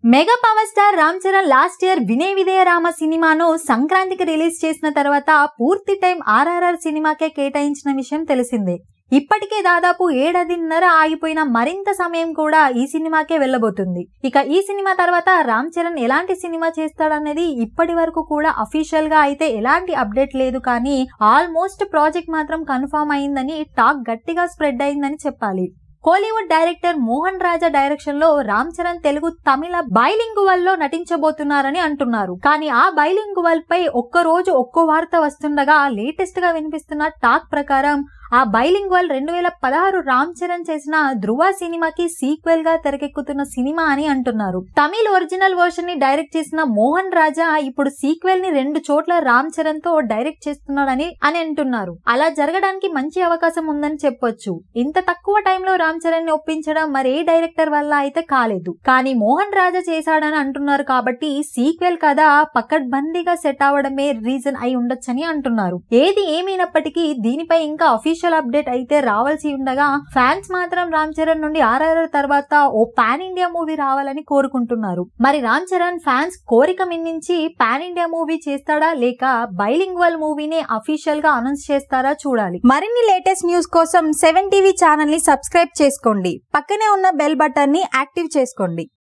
mega power star Ram Charan last year Vinaya Vidheya Rama సినిమాను సంక్రాంతికి release చేసిన తర్వాత పూర్తి టైం ఆర్ఆర్ఆర్ సినిమాకే కేటాయించిన విషయం తెలిసిందే ఇప్పటికే దాదాపు ఏడాదిన్నర ఆగిపోయిన మరింత సమయం కూడా ఈ సినిమాకే వెళ్ళబోతుంది ఇక ఈ సినిమా తర్వాత రామ్ చరణ్ ఎలాంటి సినిమా చేస్తాడనేది ఇప్పటి వరకు కూడా అఫీషియల్ గా అయితే ఎలాంటి అప్డేట్ లేదు కానీ ఆల్మోస్ట్ ప్రాజెక్ట్ మాత్రం కన్ఫర్మ్ అయిందని టాక్ గట్టిగా స్ప్రెడ్ అయిందని చెప్పాలి Kollywood director Mohan Raja direction లో రామ్ చరణ్ తెలుగు తమిళ బైలింగువల్ లో నటించబోతున్నారని అంటున్నారు కానీ ఆ బైలింగువల్ పై ఒక్క రోజు ఒక్కో వార్త వస్తుండగా లేటెస్ట్ గా వినిపిస్తున్న టాక్ ప్రకారం ఆ బైలింగ్వల్ రెండు వేల పదహారు రామ్ చరణ్ చేసిన ధృవ సినిమాకి సీక్వెల్ గా తెరకెక్కుతున్న సినిమా అని అంటున్నారు తమిళ్ ఒరిజినల్ వర్షన్ ని డైరెక్ట్ చేసిన మోహన్ రాజా ఇప్పుడు సీక్వెల్ ని రెండు చోట్ల రామ్ చరణ్ తో డైరెక్ట్ చేస్తున్నాడని అని అంటున్నారు అలా జరగడానికి మంచి అవకాశం ఉందని చెప్పొచ్చు ఇంత తక్కువ టైంలో రామ్ చరణ్ ని ఒప్పించడం మరే డైరెక్టర్ వల్ల అయితే కాలేదు కానీ మోహన్ రాజా చేశాడని అంటున్నారు కాబట్టి సీక్వెల్ కథ పకడ్బందీగా సెట్ అవడమే రీజన్ అయి ఉండొచ్చని అంటున్నారు ఏది ఏమైనప్పటికీ దీనిపై ఇంకా అఫీషియల్ అప్డేట్ అయితే రావాల్సి ఉండగా ఫ్యాన్స్ మాత్రం రామ్ చరణ్ నుండి ఆర్ఆర్ఆర్ తర్వాత ఓ పాన్ ఇండియా మూవీ రావాలని కోరుకుంటున్నారు మరి రామ్ చరణ్ ఫ్యాన్స్ కోరిక మిన్నించి పాన్ ఇండియా మూవీ చేస్తాడా లేక బైలింగ్వల్ మూవీని అఫీషియల్ గా అనౌన్స్ చేస్తారా చూడాలి మరిన్ని లేటెస్ట్ న్యూస్ కోసం సెవెన్ టీవీ ఛానల్ ని సబ్స్క్రైబ్ చేసుకోండి పక్కనే ఉన్న బెల్ బటన్ ని యాక్టివ్ చేసుకోండి